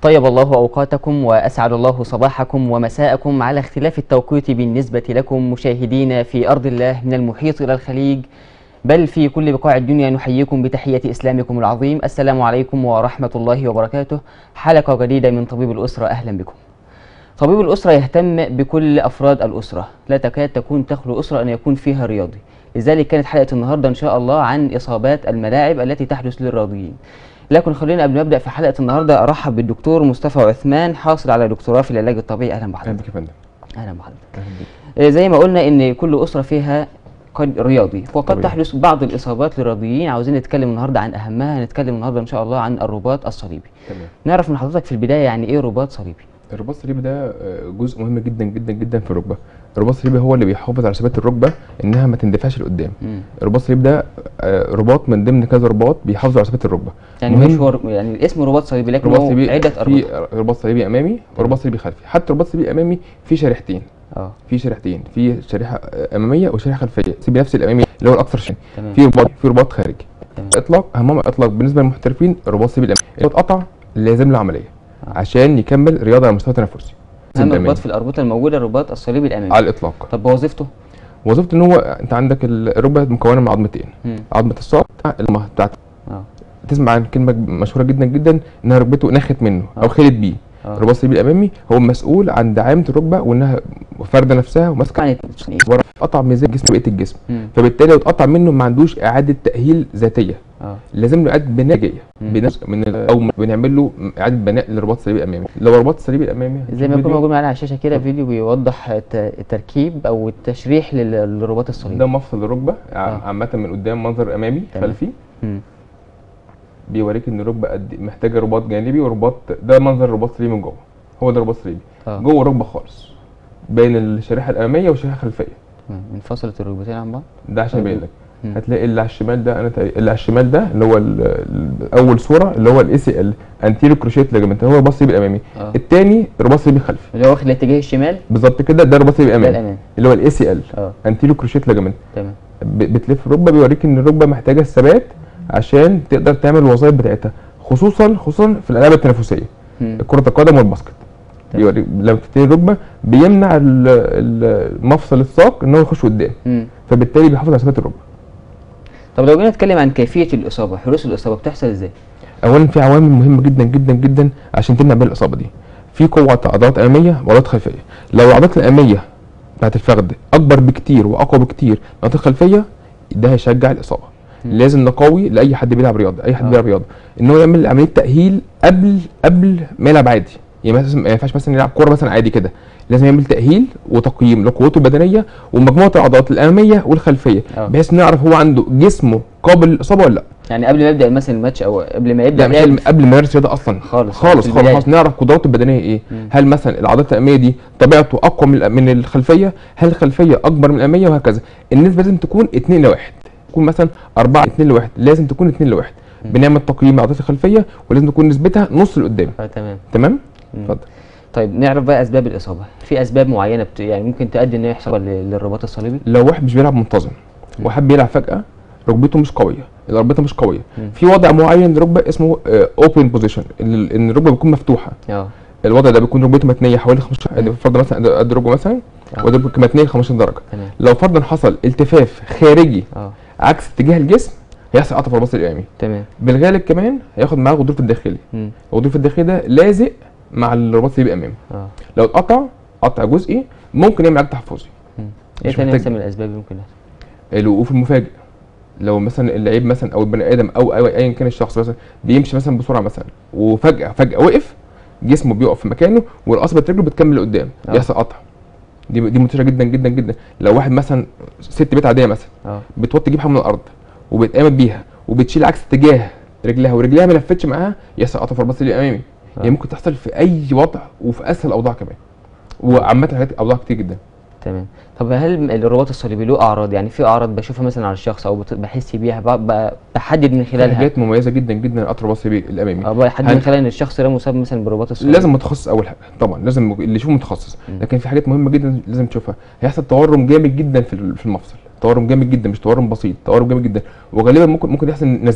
طيب الله أوقاتكم وأسعد الله صباحكم ومساءكم على اختلاف التوقيت بالنسبة لكم مشاهدين في أرض الله من المحيط إلى الخليج بل في كل بقاع الدنيا نحييكم بتحية إسلامكم العظيم السلام عليكم ورحمة الله وبركاته حلقة جديدة من طبيب الأسرة أهلا بكم طبيب الأسرة يهتم بكل أفراد الأسرة لا تكاد تكون تخلو أسرة أن يكون فيها رياضي لذلك كانت حلقة النهاردة إن شاء الله عن إصابات الملاعب التي تحدث للرياضيين لكن خلينا قبل ما نبدأ في حلقة النهاردة أرحب بالدكتور مصطفى عثمان حاصل على دكتوراه في العلاج الطبيعي أهلا اهلا بحضرتك بك يا فندم أهلا بحضرتك اهلا بك آه، زي ما قلنا ان كل اسره فيها قد رياضي وقد طبيعي. تحدث بعض الاصابات للرياضيين عاوزين نتكلم النهارده عن اهمها هنتكلم النهارده ان شاء الله عن الرباط الصليبي تمام نعرف من حضرتك في البدايه يعني ايه رباط صليبي الرباط الصليبي ده آه، جزء مهم جدا جدا جدا في الركبه الرباط الصليبي هو اللي بيحافظ على ثبات الركبه انها ما تندفعش لقدام مم. الرباط الصليبي ده آه، رباط من ضمن كذا رباط بيحافظ على ثبات الركبه يعني مهم. مش هو يعني الاسم رباط صليبي لكن رباط هو صليبي عده في ارباط رباط صليبي امامي ورباط صليبي خلفي حتى الرباط الصليبي الامامي في شريحتين اه في شريحتين في شريحه آه، اماميه وشريحه خلفيه سيبي نفس الامامي اللي هو الاكثر شيء تمام في رباط في رباط خارجي تمام. اطلاق اهمهم اطلاق بالنسبه للمحترفين الرباط الصليبي الامامي لو اتقطع لازم له عمليه آه. عشان يكمل رياضه على مستوى تنفسي اهم الأمامي. رباط في الاربطه الموجوده الرباط الصليبي الامامي على الاطلاق طب وظيفته وظيفته ان هو انت عندك الركبه مكونه من عظمتين مم. عظمه الساق الم- بتاعت اه تسمع عن كلمه مشهوره جدا جدا انها ركبته نخت منه آه. او خلت بيه اه الرباط الصليبي الامامي هو مسؤول عن دعامه الركبه وانها فارده نفسها وماسكه يعني ايه ورا قطع ميزان الجسم بقيه الجسم مم. فبالتالي لو اتقطع منه ما عندوش اعاده تاهيل ذاتيه اه لازم له اعاده بناء جايه مم. بنفس من ال- او بنعمل له اعاده بناء للرباط الصليبي الامامي لو الرباط الصليبي الامامي زي ما يكون فيديو، موجود معانا على الشاشه كده فيديو بيوضح الت- التركيب او التشريح لل- للرباط ده الصليبي مفصل الركبه آه. عامه من قدام منظر امامي تمام. خلفي مم. بيوريك ان الركبه قد محتاجه رباط جانبي ورباط ده منظر الرباط الصليبي من جوه هو ده الرباط الصليبي اه جوه الركبه خالص بين الشريحه الاماميه والشريحه الخلفيه تمام. انفصلت الركبتين عن بعض ده عشان طيب. يبين لك مم. هتلاقي اللي على الشمال ده انا تقريبا اللي على الشمال ده اللي هو ال- ال- اول صوره اللي هو الاي سي ال انتيرو كروشيت ليجمنت هو الرباط الصليبي الامامي اه الثاني الرباط الصليبي الخلفي اللي هو واخد الاتجاه الشمال بالظبط كده ده الرباط الصليبي ده الامامي الامام اللي هو الاي سي ال اه انتيرو كروشيت ليجمنت تمام ب- بتلف الركبه بيوريك ان الركبه محتاجه الثبات عشان تقدر تعمل الوظائف بتاعتها خصوصا خصوصا في الالعاب التنافسيه مم. كره القدم والباسكت تمام. بيوريك لما تبتدي الركبه بيمنع ال- ال- مفصل الساق ان هو يخش قدام مم. فبالتالي بيحافظ على ثبات الركبه طب لو جينا نتكلم عن كيفيه الاصابه حدوث الاصابه بتحصل ازاي اولا في عوامل مهمه جدا جدا جدا عشان تمنع بيها الاصابه دي في قوه عضلات اماميه وعضلات خلفيه لو العضلات الاماميه بتاعت الفخذ اكبر بكتير واقوى بكتير من العضلات الخلفيه ده هيشجع الاصابه مم. لازم نقوي لاي حد بيلعب رياضه اي حد آه. بيلعب رياضه ان هو يعمل عمليه تاهيل قبل قبل ما يلعب عادي يعني مثلا ما ينفعش مثلا يلعب كوره مثلا عادي كده لازم يعمل تاهيل وتقييم لقوته البدنيه ومجموعه العضلات الاماميه والخلفيه آه. بحيث نعرف هو عنده جسمه قابل للاصابه ولا لا يعني قبل ما يبدا مثلا الماتش او قبل ما يبدا لا مش لعب قبل- قبل ما يمارس رياضه اصلا خالص، خالص في خالص, البداية. خالص نعرف قدراته البدنيه ايه مم. هل مثلا العضلات الاماميه دي طبيعته اقوى من من الخلفيه هل الخلفيه اكبر من الاماميه وهكذا النسبه لازم تكون 2 ل 1 تكون مثلا 4 2 ل 1 لازم تكون 2 ل 1 مم. بنعمل تقييم للعضلات الخلفيه ولازم تكون نسبتها نص لقدام اه تمام تمام مم. اتفضل طيب نعرف بقى اسباب الاصابه في اسباب معينه بت... يعني ممكن تؤدي ان يحصل ل- للرباط الصليبي لو واحد مش بيلعب منتظم مم. وحب بيلعب فجاه ركبته مش قويه الركبه مش قويه مم. في وضع معين للركبه اسمه اوبن بوزيشن ان الركبه بتكون مفتوحه اه الوضع ده بيكون ركبته متنيه حوالي 15 يعني فرضا مثلا قد الركبه مثلا آه. وركبته متنيه 15 درجه تمام لو فرضا حصل التفاف خارجي اه عكس اتجاه الجسم هيحصل قطع في الرباط الامامي تمام بالغالب كمان هياخد معاه غضروف الداخلي مم. الغضروف الداخلي ده لازق مع الرباط الصليبي الامامي اه لو اتقطع قطع جزئي ممكن يعمل علاج تحفظي مم. ايه مش تاني محتاج- مثلا من الاسباب اللي ممكن يحصل الوقوف المفاجئ لو مثلا اللعيب مثلا او البني ادم او او ايا كان الشخص مثلا بيمشي مثلا بسرعه مثلا وفجاه فجاه وقف جسمه بيقف في مكانه والقصبه رجله بتكمل لقدام آه. يحصل قطع دي دي منتشره جدا جدا جدا لو واحد مثلا ست بيت عاديه مثلا اه بتوطي تجيب حاجه من الارض وبتقامت بيها وبتشيل عكس اتجاه رجلها ورجلها ما لفتش معاها يحصل قطع في الرباط الصليبي الامامي آه. يعني ممكن تحصل في اي وضع وفي اسهل الاوضاع كمان وعامه حاجات اوضاع كتير جدا تمام طب هل الرباط الصليبي له اعراض يعني في اعراض بشوفها مثلا على الشخص او بت- بحس بيها ب- ب- بحدد من في خلالها حاجات مميزه جدا جدا لقطع الرباط الصليبي الامامي اه بحدد هل- من خلال ان الشخص ده مصاب مثلا بالرباط الصليبي لازم متخصص اول حاجه طبعا لازم اللي يشوفه متخصص مم. لكن في حاجات مهمه جدا لازم تشوفها هيحصل تورم جامد جدا في ال- في المفصل تورم جامد جدا مش تورم بسيط تورم جامد جدا وغالبا ممكن ممكن يحصل نزيف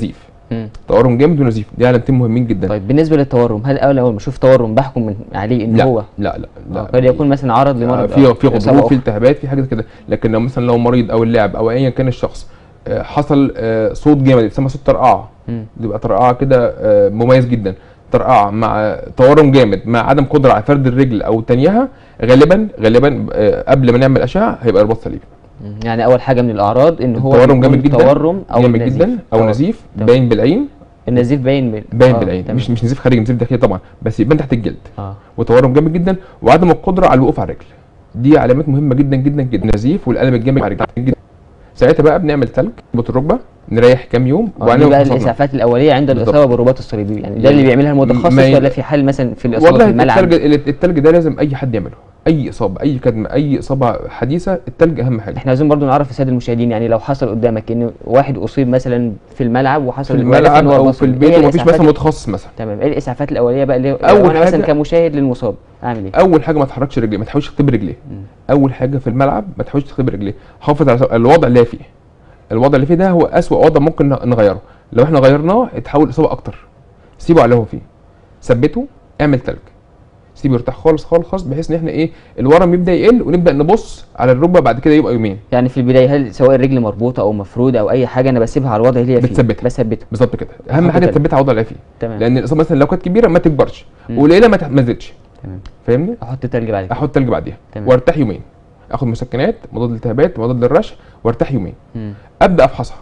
مم. تورم جامد ونزيف دي علامتين مهمين جدا طيب بالنسبه للتورم هل اول اول ما اشوف تورم بحكم من عليه ان لا هو لا لا آه، لا قد يكون مثلا عرض آه، لمرض في أو في إصابة غضروف في أخرى. التهابات في حاجات كده لكن لو مثلا لو مريض او اللاعب او ايا كان الشخص آه، حصل آه، صوت جامد بيسمى صوت طرقعه مم. بيبقى طرقعه كده آه، مميز جدا طرقعه مع تورم جامد مع عدم قدره على فرد الرجل او تانيها غالبا غالبا آه، قبل ما نعمل اشعه هيبقى رباط صليبي مم. يعني اول حاجه من الاعراض ان هو التورم يكون جامد جدا تورم او جامد نزيف. جدا او تورم. نزيف تمام. باين بالعين النزيف باين بال... باين آه، بالعين تمام. مش مش نزيف خارجي نزيف داخلي طبعا بس يبان تحت الجلد اه وتورم جامد جدا وعدم القدره على الوقوف على الرجل دي علامات مهمه جدا جدا جدا نزيف والالم الجامد على الرجل جدا ساعتها بقى بنعمل تلج نربط الركبه نريح كام يوم آه، دي بقى نفصلنا. الاسعافات الاوليه عند بالظبط. الاصابه بالرباط الصليبي يعني ده يعني اللي بيعملها المتخصص ما ي- ولا في حال مثلا في الاصابه والله في الملعب التلج التلج ده لازم اي حد يعمله اي اصابه اي كدمه اي اصابه حديثه التلج اهم حاجه احنا عايزين برضو نعرف الساده المشاهدين يعني لو حصل قدامك ان واحد اصيب مثلا في الملعب وحصل في وعرف الملعب إن هو او مصاب، في البيت إيه ومفيش الإسعافات- مثلا متخصص مثلا تمام ايه الاسعافات الاوليه بقى اللي أول أول انا مثلا حاجة- كمشاهد للمصاب اعمل ايه؟ اول حاجه ما تحركش رجليه ما تحاولش تختبر رجليه مم. اول حاجه في الملعب ما تحاولش تختبر رجليه حافظ على الوضع اللي هي فيه الوضع اللي فيه ده هو اسوأ وضع ممكن نغيره لو احنا غيرناه اتحول اصابه اكتر سيبه على اللي هو فيه ثبته اعمل تلج سيبه يرتاح خالص خالص خالص بحيث ان احنا ايه الورم يبدا يقل ونبدا نبص على الركبه بعد كده يبقى يومين يعني في البدايه هل سواء الرجل مربوطه او مفروده او اي حاجه انا بسيبها على الوضع اللي هي فيه بتثبتها. بثبتها بالظبط كده اهم أحط حاجه تلج. تثبتها على الوضع اللي هي فيه تمام لان الاصابه مثلا لو كانت كبيره ما تكبرش مم. وقليله ما ت- ما تزيدش تمام فاهمني احط تلج بعد كده احط تلج بعديها تمام. وارتاح يومين اخد مسكنات مضاد للالتهابات مضاد للرشح وارتاح يومين مم. ابدا افحصها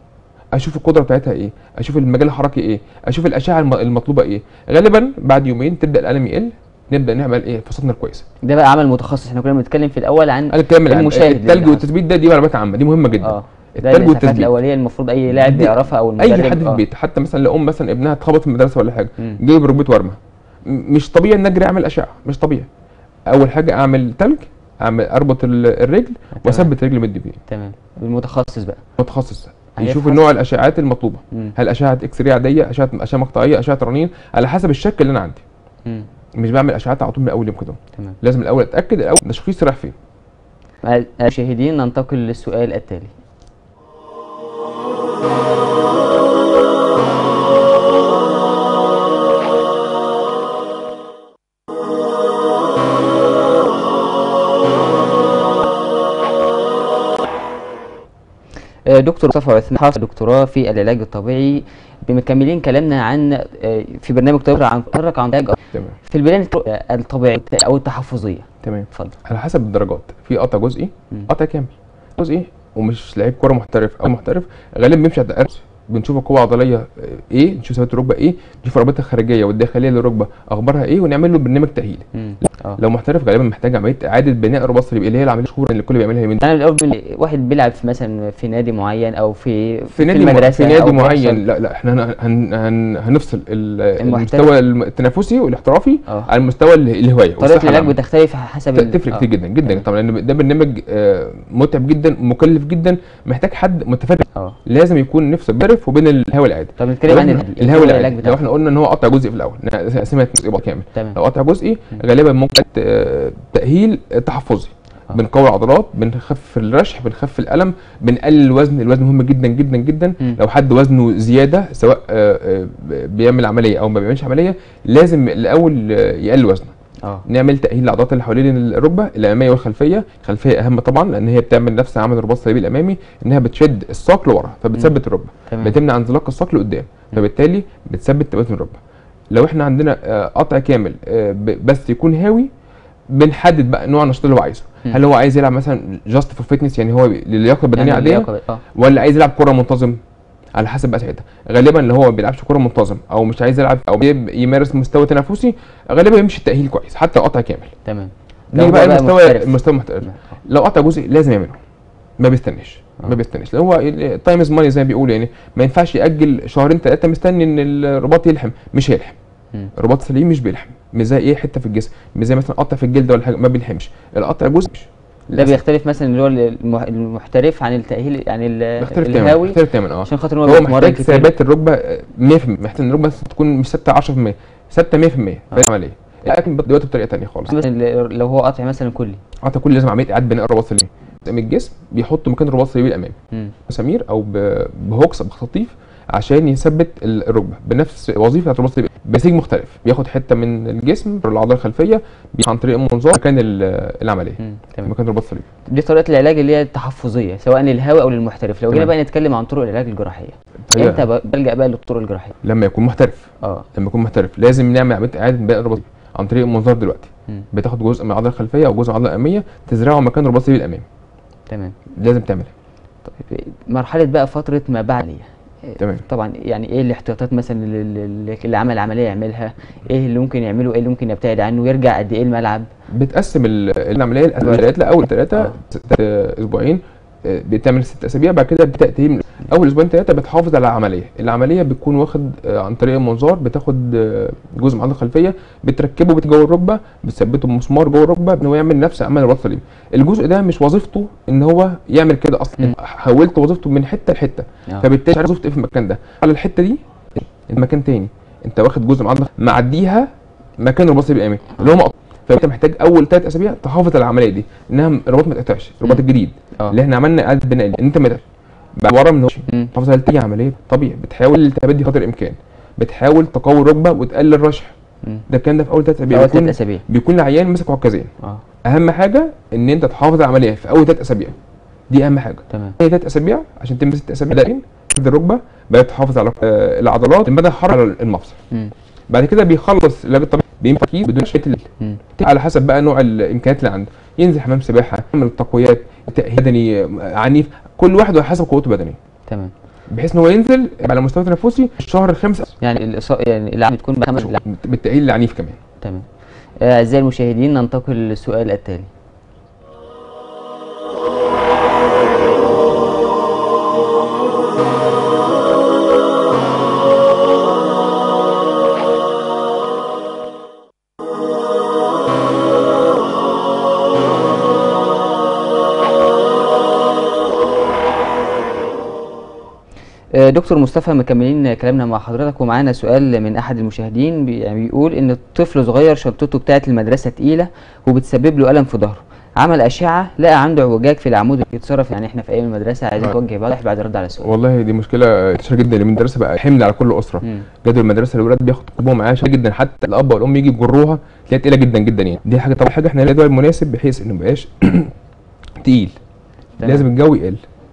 اشوف القدره بتاعتها ايه اشوف المجال الحركي ايه اشوف الاشعه الم- المطلوبه ايه غالبا بعد يومين تبدا الالم يقل نبدا نعمل ايه فحوصاتنا الكويسه ده بقى عمل متخصص احنا كنا بنتكلم في الاول عن انا الكلام العام المشاهد التلج اللي والتثبيت ده دي معلومات عامه دي مهمه جدا اه ده التلج الاسعافات والتثبيت الاوليه المفروض اي لاعب دي- بيعرفها او المدرب اي حد في آه. البيت حتى مثلا لو ام مثلا ابنها اتخبط في المدرسه ولا حاجه مم. جايب ركبته ورمه م- مش طبيعي ان اجري اعمل اشعه مش طبيعي اول حاجه اعمل تلج اعمل اربط ال- الرجل تمام. واثبت رجلي مدي فيه تمام المتخصص بقى متخصص هيفحص. يشوف نوع الاشعاعات المطلوبه مم. هل اشعه اكس راي عاديه اشعه اشعه مقطعيه اشعه رنين على حسب الشك اللي انا عندي مم. مش بعمل اشعاعات على طول من اول يوم كده تمام لازم الاول اتاكد الاول تشخيصي رايح فين مع المشاهدين ننتقل للسؤال التالي آه، دكتور مصطفى عثمان حاصل دكتوراه في العلاج الطبيعي بمكملين كلامنا عن آه، في برنامج طبيعي عن تطرق عن علاج تمام في البلاد الطبيعيه او التحفظيه تمام اتفضل على حسب الدرجات في قطع جزئي مم. قطع كامل جزئي ومش لعيب كوره محترف او محترف غالبا بيمشي على الدقات بنشوف القوه العضليه آه، ايه نشوف ثبات الركبه ايه نشوف الرباط الخارجيه والداخليه للركبه اخبارها ايه ونعمل له برنامج تاهيلي مم. اه لو محترف غالبا محتاج عمليه اعاده بناء الرباط الصليبي اللي هي العمليه الشهور اللي الكل بيعملها من انا الاول بال- واحد بيلعب في مثلا في نادي معين او في في نادي مع- المدرسه في نادي أو معين بيحصل- لا لا احنا هن هن هن هنفصل ال- المحترف. المستوى الم- التنافسي والاحترافي اه على المستوى ال- الهوايه طريقه والصحة العلاج العامة. بتختلف حسب ال- تفرق آه. كتير جدا جدا تمام. طبعا لان ده برنامج آه، متعب جدا مكلف جدا محتاج حد متفرد اه لازم يكون نفسه بيعرف وبين الهوى العادي طب نتكلم عن لو ال- إحنا- الهوى العادي لو بتاعه احنا قلنا ان هو قطع جزء في الاول قسمها يبقى كامل تمام لو قطع جزئي مم. غالبا ممكن آه، تاهيل تحفظي آه. بنقوي العضلات بنخفف الرشح بنخفف الالم بنقلل الوزن الوزن مهم جدا جدا جدا مم. لو حد وزنه زياده سواء آه، آه، بيعمل عمليه او ما بيعملش عمليه لازم الاول آه، يقلل وزنه اه نعمل تاهيل العضلات اللي حوالين الركبه الاماميه والخلفيه الخلفيه اهم طبعا لان هي بتعمل نفس عمل الرباط الصليبي الامامي انها بتشد الساق لورا فبتثبت الركبه تمام بتمنع انزلاق الساق لقدام فبالتالي بتثبت توازن الركبه لو احنا عندنا آه، قطع كامل آه، ب- بس يكون هاوي بنحدد بقى نوع النشاط اللي هو عايزه مم. هل هو عايز يلعب مثلا جاست فور فيتنس يعني هو للياقه البدنيه يعني عاديه اللياقة بقى- اه ولا عايز يلعب كره منتظم على حسب بقى ساعتها غالبا اللي هو ما بيلعبش كره منتظم او مش عايز يلعب او بيب- يمارس مستوى تنافسي غالبا يمشي التاهيل كويس حتى قطع كامل تمام لو نيجي هو بقى المستوى محترف. المستوى المحترف آه. لو قطع جزء لازم يعمله ما بيستناش آه. ما بيستناش لان هو تايم از ماني زي ما بيقولوا يعني ما ينفعش ياجل شهرين ثلاثه مستني ان الرباط يلحم مش هيلحم مم. الرباط السليم مش بيلحم مش زي ايه حته في الجسم مش زي مثلا قطع في الجلد ولا حاجه ما بيلحمش القطع جزء مش ده للأسف. بيختلف مثلا اللي هو المح- المحترف عن التأهيل يعني ال- بيختلف تماما الهاوي بيختلف تماما اه عشان خاطر هو هو بيتمرن محتاج كتير ثبات الركبه آه، 100% محتاج ان الركبه تكون مش ثابته 10% ثابته 100% في العمليه لكن دلوقتي بطريقه ثانيه خالص بس لو هو قطع مثلا كلي قطع كل لازم عمليه اعاده بناء الرباط السليمي من الجسم بيحط مكان الرباط السليمي الامامي مم. مسامير او ب- بهوكس بخطاطيف عشان يثبت ال- الركبه بنفس وظيفه الرباط الصليبي بنسيج مختلف بياخد حته من الجسم العضله الخلفيه بي- عن طريق المنظار مكان ال- العمليه مم. تمام مكان الرباط الصليبي دي طريقه العلاج اللي هي التحفظيه سواء للهواء او للمحترف لو جينا تمام. بقى نتكلم عن طرق العلاج الجراحيه هي امتى ب- بلجا بقى للطرق الجراحيه لما يكون محترف اه لما يكون محترف لازم نعمل عمليه اعاده بناء الرباط الصليبي عن طريق المنظار دلوقتي مم. بتاخد جزء من العضله الخلفيه او جزء من العضله الاماميه تزرعه مكان الرباط الصليبي الامامي تمام لازم تعملها طيب مرحله بقى فتره ما بعد تمام طبعا يعني ايه الاحتياطات مثلا اللي, اللي اللي عمل عمليه يعملها ايه اللي ممكن يعمله ايه اللي ممكن يبتعد عنه يرجع قد ايه الملعب بتقسم ال- العمليه لاسبوعين لاول ثلاثه آه. اسبوعين آه، بتعمل ست اسابيع بعد كده بتاتي من اول اسبوعين ثلاثه بتحافظ على العمليه العمليه بتكون واخد آه، عن طريق المنظار بتاخد آه، جزء من العضله الخلفيه بتركبه بت- جوه الركبه بتثبته بمسمار جوه الركبه ان هو يعمل نفس عمل الرباط الصليبي الجزء ده مش وظيفته ان هو يعمل كده اصلا مم. حولت وظيفته من حته لحته آه. فبالتالي مش عارف وظيفته ايه في المكان ده على الحته دي مكان تاني انت واخد جزء من العضله معديها مكان الرباط الصليبي الامامي اللي هو مقطوع فانت محتاج اول ثلاث اسابيع تحافظ على العمليه دي انها الرباط ما يتقطعش الرباط مم. الجديد اه اللي احنا عملنا اعاده بناء ليه. ان انت ما يتقطعش. بعد ورا من هو مم. تحافظ على اي عمليه طبيعي بتحاول الالتهابات دي قدر الامكان بتحاول تقوي الركبه وتقلل الرشح مم. ده الكلام ده في اول ثلاث اسابيع اول ثلاث بيكون اسابيع بيكون العيان ماسك عكازين اه اهم حاجه ان انت تحافظ على العمليه في اول ثلاث اسابيع دي اهم حاجه تمام تاني ثلاث اسابيع عشان تم ست اسابيع دقيقتين تشد الركبه بقى تحافظ على آه، العضلات المدى الحركه على المفصل مم. بعد كده بيخلص العلاج الطبيعي بينفع تركيز بدون شويه الليل مم. على حسب بقى نوع الامكانيات اللي عنده ينزل حمام سباحه يعمل تقويات تاهيل بدني آه، عنيف كل واحد على حسب قوته البدنيه تمام بحيث ان هو ينزل على مستوى تنفسي الشهر الخامس يعني الإصابة يعني العام بتكون بخمس شهور بالتاهيل العنيف كمان تمام آه، أعزائي المشاهدين ننتقل للسؤال التالي آه، دكتور مصطفى مكملين كلامنا مع حضرتك ومعانا سؤال من احد المشاهدين بي- يعني بيقول ان الطفل صغير شنطته بتاعه المدرسه تقيله وبتسبب له الم في ظهره عمل اشعه لقى عنده اعوجاج في العمود يتصرف يعني احنا في ايام المدرسه عايزين آه. توجه واضح بعد الرد على السؤال والله دي مشكله انتشار جدا لان المدرسه بقى حمل على كل اسره مم. جدول المدرسه الولاد بياخد كتبهم معاه شديد جدا حتى الاب والام يجي يجروها تلاقيها تقيله جدا جدا يعني دي حاجه طبعا حاجه احنا الجدول المناسب بحيث انه ما يبقاش تقيل تمام. لازم الجو يقل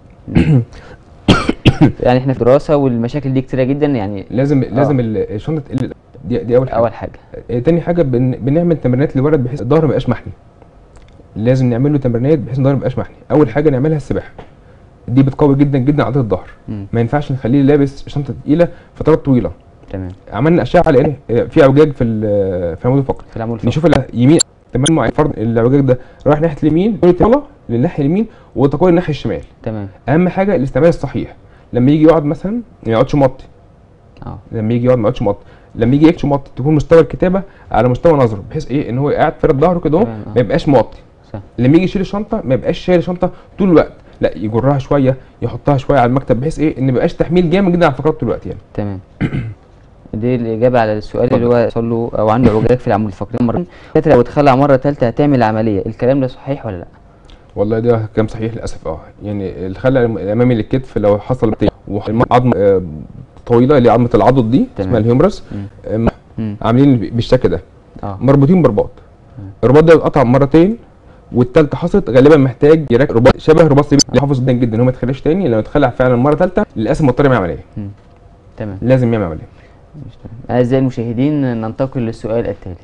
يعني احنا في دراسه والمشاكل دي كتيره جدا يعني لازم لازم ال- الشنطه تقل دي, دي اول حاجه اول حاجه آه، تاني حاجه بن بنعمل تمرينات للولد بحيث الظهر ما يبقاش محني لازم نعمل له تمرينات بحيث الظهر ما يبقاش محني اول حاجه نعملها السباحه دي بتقوي جدا جدا عضله الظهر مم. ما ينفعش نخليه لابس شنطه تقيله فترات طويله تمام عملنا اشعه لان آه، في اعوجاج في ال- في العمود الفقري في العمود الفقري نشوف اليمين تمام معين فرض الاعوجاج ده رايح ناحيه اليمين يطلع للناحيه اليمين وتقوي الناحيه الشمال تمام اهم حاجه الاستعمال الصحيح لما يجي يقعد مثلا ما يقعدش موطي اه لما يجي يقعد ما يقعدش موطي لما يجي يكتب موطي تكون مستوى الكتابه على مستوى نظره بحيث ايه ان هو قاعد فارد ظهره كده اهو تمام، آه. ما يبقاش موطي صح لما يجي يشيل الشنطه ما يبقاش شايل الشنطه طول الوقت لا يجرها شويه يحطها شويه على المكتب بحيث ايه ان ما يبقاش تحميل جامد جدا على الفقرات طول الوقت يعني تمام دي الإجابة على السؤال اللي هو حصل له أو عنده اعوجاج في العمود الفقري مرة كانت لو اتخلع مرة تالتة هتعمل عملية الكلام ده صحيح ولا لأ؟ والله ده كلام صحيح للاسف اه يعني الخلع الامامي للكتف لو حصل عظم آه، طويله اللي هي عظمه العضد دي تمام. اسمها الهيومرس مم. آه، مم. عاملين بالشكل ده اه مربوطين برباط مم. الرباط ده اتقطع مرتين والتالتة حصلت غالبا محتاج يركب رباط شبه رباط سيبي يحافظ جدا جدا ان هو ما يتخلعش تاني لو اتخلع فعلا مره ثالثه للاسف مضطر يعمل عمليه تمام لازم يعمل عمليه مش تمام. أعزائي المشاهدين ننتقل للسؤال التالي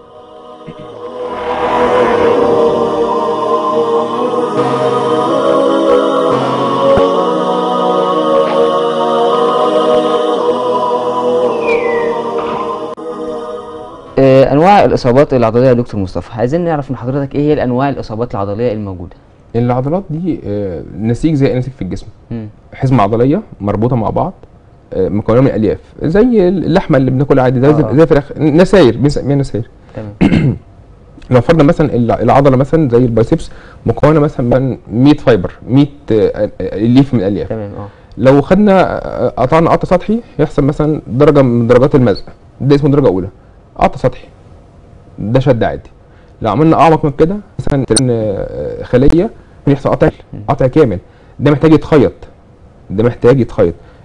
آه، انواع الاصابات العضليه يا دكتور مصطفى عايزين نعرف من حضرتك ايه هي الانواع الاصابات العضليه الموجوده العضلات دي آه، نسيج زي أي نسيج في الجسم مم. حزمه عضليه مربوطه مع بعض آه، مكونه من الياف زي اللحمه اللي بناكلها عادي ده آه. زي- زي فراخ نساير بنسميها نساير تمام لو فرضنا مثلا الع- العضله مثلا زي البايسبس مكونه مثلا من 100 فايبر 100 آه، آه، ليف من الالياف تمام اه لو خدنا آه، قطعنا قطع سطحي يحصل مثلا درجه من درجات المزق ده اسمه درجه اولى قطع سطحي ده شد عادي لو عملنا اعمق من كده مثلا آه، خليه يحصل قطع قطع كامل ده محتاج يتخيط ده محتاج يتخيط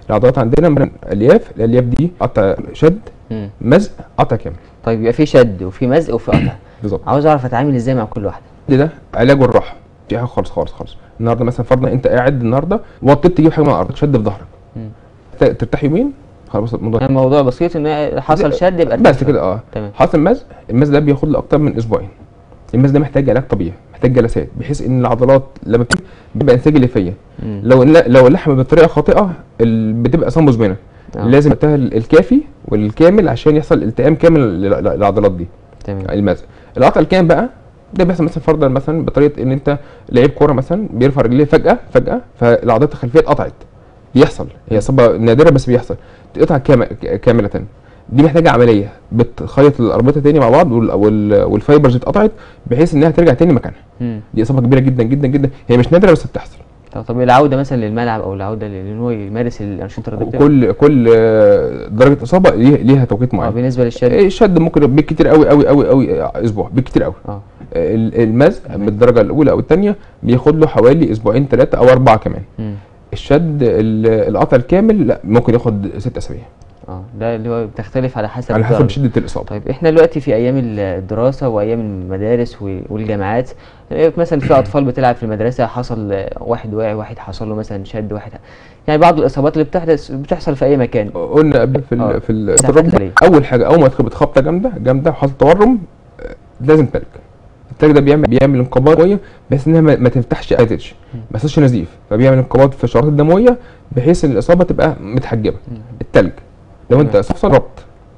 العضلات عندنا مثلا الياف الالياف دي قطع شد مم. مزق قطع كامل طيب يبقى في شد وفي مزق وفي قطع بالظبط عاوز اعرف اتعامل ازاي مع كل واحده ده علاجه الراحه في حاجه خالص خالص خالص النهارده مثلا فرضنا انت قاعد النهارده وطيت تجيب حاجه من الارض شد في ظهرك مم. ت- ترتاح يومين خلاص الموضوع يعني الموضوع بسيط ان حصل شد يبقى بس ارتاح. كده اه تمام حاصل مزق المزق ده بياخد له اكتر من اسبوعين المزق ده محتاج علاج طبيعي محتاج جلسات بحيث ان العضلات لما بتبقى بيبقى انسجه ليفيه مم. لو لو اللحم بطريقه خاطئه ال- بتبقى اصلا مزمنه آه. لازم وقتها ال- الكافي والكامل عشان يحصل التئام كامل لل- للعضلات دي تمام المزق القطع الكامل بقى ده بيحصل مثلا فرضا مثلا بطريقه ان انت لعيب كوره مثلا بيرفع رجليه فجاه فجاه فالعضلات الخلفيه اتقطعت بيحصل هي اصابه نادره بس بيحصل تقطع كام- كامله دي محتاجه عمليه بتخيط الاربطه تاني مع بعض وال- وال- والفايبرز اتقطعت بحيث انها ترجع تاني مكانها مم. دي اصابه كبيره جدا جدا جدا هي مش نادره بس بتحصل طب طب العوده مثلا للملعب او العوده لان هو يمارس الانشطه الرياضيه كل كل آه، درجه اصابه ليها ليها توقيت اه معين بالنسبه للشد الشد ممكن بالكتير قوي قوي قوي قوي اسبوع بالكتير قوي اه ال- المزق تمام. من الدرجه الاولى او الثانيه بياخد له حوالي اسبوعين ثلاثه او اربعه كمان مم. الشد ال- القطع الكامل لا ممكن ياخد ست اسابيع اه ده اللي هو بتختلف على حسب على حسب الدرجة. شده الاصابه طيب احنا دلوقتي في ايام الدراسه وايام المدارس و- والجامعات إيه مثلا في اطفال بتلعب في المدرسه حصل آه، واحد واقع واحد حصل له مثلا شد واحد يعني بعض الاصابات اللي بتحدث بتحصل في اي مكان قلنا قبل في آه. ال في ال- مسافات الركبة، خلية. اول حاجه اول ما تخبط خبطه جامده جامده وحصل تورم آه، لازم تلج التلج ده بيعمل بيعمل انقباض دمويه بحيث انها ما ما تفتحش ما تقفلش ما يصيرش نزيف فبيعمل انقباض في الشعرات الدمويه بحيث ان الاصابه تبقى متحجبه مم. التلج لو انت تمام. صفصل ربط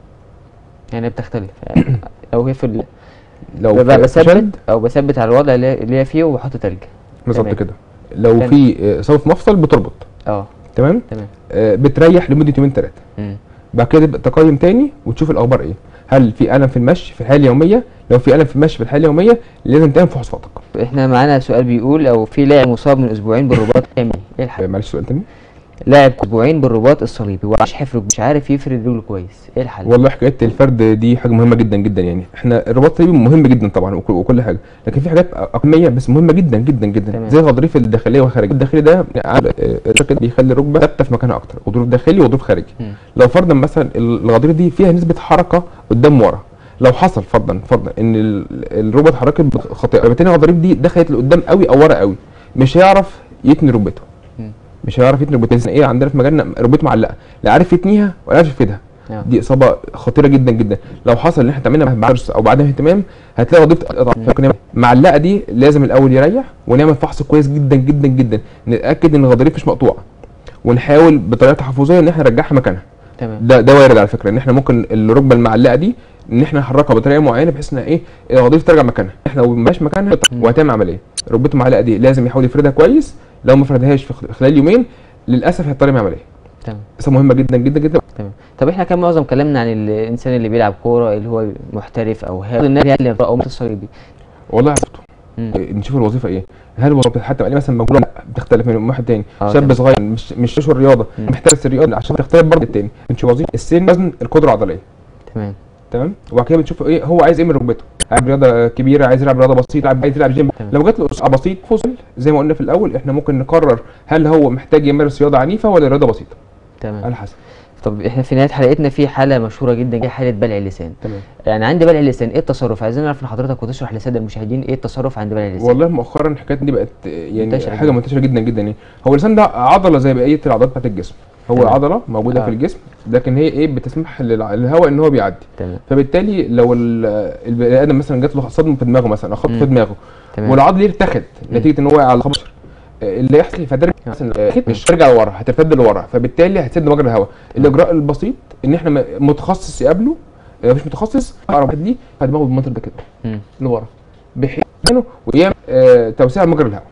يعني بتختلف يعني لو هي في ال- لو ببقى في بثبت شد او بثبت على الوضع اللي اللي هي فيه وبحط تلج بالظبط تمام. كده لو تمام. في آه، صوت مفصل بتربط اه تمام تمام آه، بتريح لمده يومين ثلاثه مم. بعد كده تبدا تقيم تاني وتشوف الاخبار ايه هل في الم في المشي في الحياه اليوميه لو في الم في المشي في الحياه اليوميه لازم تعمل فحوصاتك احنا معانا سؤال بيقول او في لاعب مصاب من اسبوعين بالرباط اليمين ايه الحل آه، معلش سؤال تاني لاعب اسبوعين بالرباط الصليبي وعاش حفر مش عارف يفرد رجله كويس ايه الحل والله حكايه الفرد دي حاجه مهمه جدا جدا يعني احنا الرباط الصليبي مهم جدا طبعا وكل, وكل حاجه لكن في حاجات اقليميه بس مهمه جدا جدا جدا تمام. زي الغضاريف الداخليه والخارجيه الداخلي ده على- آه، الشكل ده بيخلي الركبه ثابته في مكانها اكتر غضروف داخلي وغضروف خارجي مم. لو فرضا مثلا الغضاريف دي فيها نسبه حركه قدام ورا لو حصل فرضا فرضا ان ال- الركبه اتحركت خاطئه فبالتالي الغضاريف دي دخلت لقدام قوي او ورا قوي مش هيعرف يتني ركبته مم. مش هيعرف يتني ركبته لأن ايه عندنا في مجالنا ركبته معلقه لا عارف يتنيها ولا عارف يفيدها آه. دي اصابه خطيره جدا جدا لو حصل ان احنا تعملنا بعد درس او بعدها اهتمام هتلاقي وظيفه اتقطع فكنا معلقه دي لازم الاول يريح ونعمل فحص كويس جدا جدا جدا نتاكد ان الغضاريف مش مقطوعه ونحاول بطريقه تحفظيه ان احنا نرجعها مكانها تمام ده ده وارد على فكره ان احنا ممكن الركبه المعلقه دي ان احنا نحركها بطريقه معينه بحيث ان ايه الغضاريف ترجع مكانها احنا لو مش مكانها مم. وهتعمل عمليه ركبته المعلقه دي لازم يحاول يفردها كويس لو ما فردهاش في خ- خلال يومين للاسف هيضطر يعمل عمليه تمام اصابه مهمه جدا جدا جدا تمام طب احنا كان معظم كلامنا عن الانسان اللي بيلعب كوره اللي هو محترف او هاوي النادي اللي او الصليبي والله عرفته مم. نشوف الوظيفه ايه هل الوظيفه بتتحتم عليه مثلا مجهول لا بتختلف من واحد تاني آه، شاب تمام. صغير مش مش مش الرياضه مم. محترف الرياضه عشان تختلف برضه التاني بنشوف وظيفه السن وزن القدره العضليه تمام تمام وبعد كده بنشوف ايه هو عايز ايه من ركبته عايز رياضه كبيره عايز يلعب رياضه بسيطه عايز يلعب جيم تمام. لو جات له اصابه بسيط فصل زي ما قلنا في الاول احنا ممكن نقرر هل هو محتاج يمارس رياضه عنيفه ولا رياضه بسيطه تمام على حسب طب احنا في نهايه حلقتنا في حاله مشهوره جدا هي حاله بلع اللسان تمام يعني عند بلع اللسان ايه التصرف عايزين نعرف من حضرتك وتشرح للساده المشاهدين ايه التصرف عند بلع اللسان والله مؤخرا الحكايه دي بقت يعني منتشرة حاجه جداً. منتشره جدا جدا يعني هو اللسان ده عضله زي بقيه العضلات بتاعت الجسم هو تمام. عضله موجوده آه. في الجسم لكن هي ايه بتسمح للع- للهواء ان هو بيعدي تمام فبالتالي لو ال- البني ادم مثلا جات له صدمه في دماغه مثلا او خبط مم. في دماغه تمام والعضله دي ارتخت نتيجه ان هو وقع على الخبط اللي يحصل فترجع مثلا آه، مش ترجع لورا هترتد لورا فبالتالي هتسد مجرى الهواء الاجراء البسيط ان احنا م- متخصص يقابله آه، مش متخصص اقرب واحد ليه فدماغه بالمنطق ده كده مم. لورا بحيث انه ويعمل آه، توسيع مجرى الهواء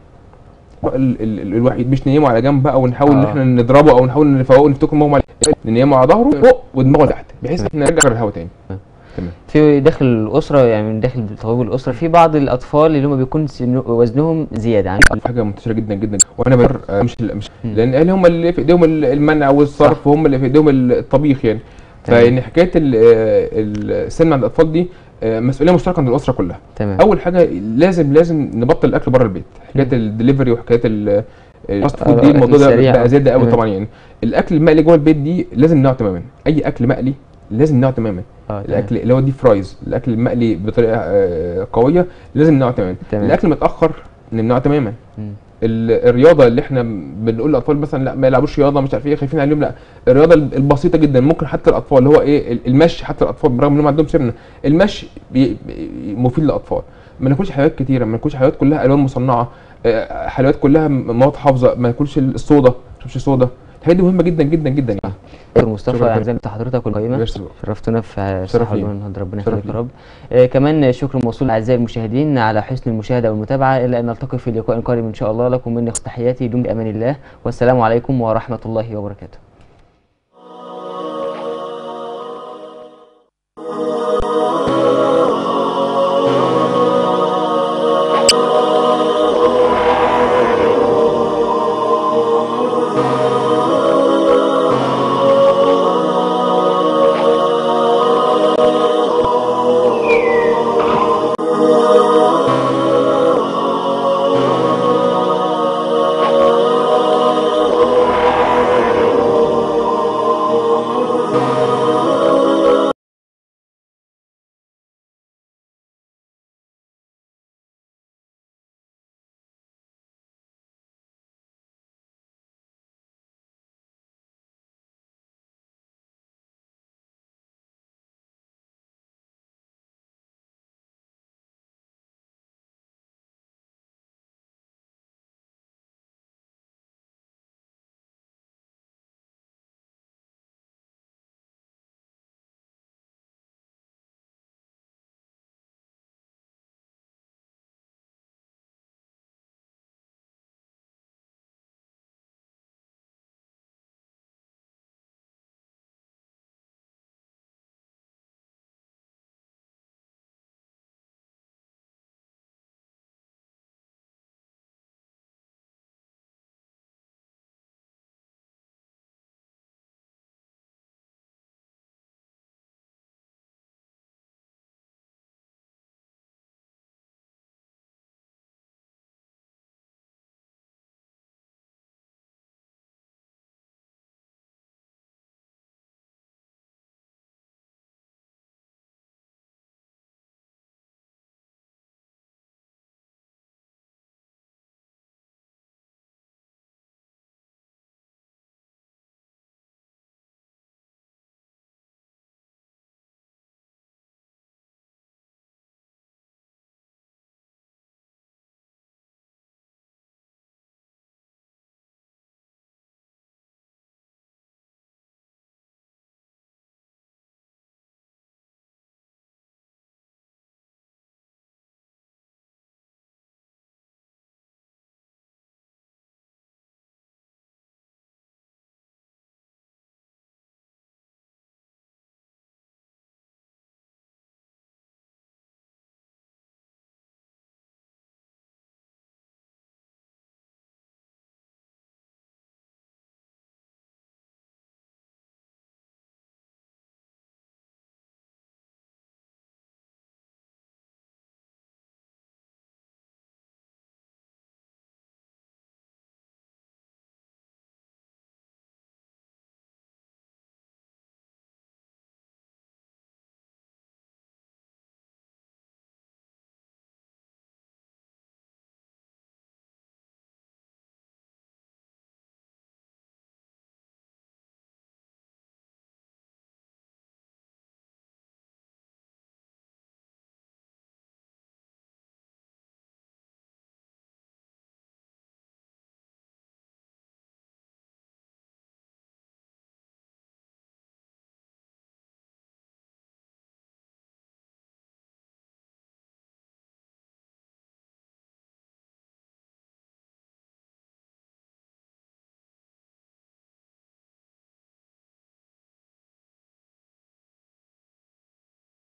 ال- ال- ال- الوحيد مش ننيمه على جنب بقى ونحاول ان آه. احنا نضربه او نحاول نفوقه نفتكر مغمى عليه ننيمه على ظهره فوق ودماغه تحت بحيث ان احنا نرجع الهواء تاني تمام في داخل الاسره يعني من داخل طبيب الاسره في بعض الاطفال اللي هم بيكون سن- وزنهم زياده عن حاجه منتشره جدا جدا وانا بر آه، مش مش مم. لان اهلي هم اللي في ايديهم ال- المنع والصرف وهم اللي في ايديهم الطبيخ يعني تمام. فان حكايه ال- آه، السن عند الاطفال دي آه، مسؤوليه مشتركه عند الاسره كلها تمام اول حاجه لازم لازم نبطل الاكل بره البيت حكايه مم. الدليفري وحكايه ال- الفاست آه، فود دي الأكل الموضوع ده السريع. بقى زياده قوي تمام. طبعا يعني الاكل المقلي جوه البيت دي لازم نمنعه تماما اي اكل مقلي لازم نمنعه تماما اه تمام. الاكل اللي هو دي فرايز الاكل المقلي بطريقه آه، قويه لازم نمنعه تماما تمام. الاكل متاخر نمنعه تماما مم. ال- الرياضه اللي احنا بنقول للاطفال مثلا لا ما يلعبوش رياضه مش عارف ايه خايفين عليهم لا الرياضه البسيطه جدا ممكن حتى الاطفال اللي هو ايه ال- المشي حتى الاطفال برغم انهم عندهم سمنه المشي بي بي- مفيد للاطفال ما ناكلش حلويات كتيره ما ناكلش حلويات كلها الوان مصنعه آه، حلويات كلها م- مواد حافظه ما ناكلش الصودا ما نشربش صودا الحاجات دي مهمه جدا جدا جدا يعني دكتور مصطفى شكراً. يعني زي ما انت حضرتك والقيمه ميرسي. شرفتنا في شرف صحة لينا. النهارده ربنا شرف يخليك يا لينا. رب آه كمان شكر موصول اعزائي المشاهدين على حسن المشاهده والمتابعه الى ان نلتقي في لقاء قادم ان شاء الله لكم مني تحياتي دم بامان الله والسلام عليكم ورحمه الله وبركاته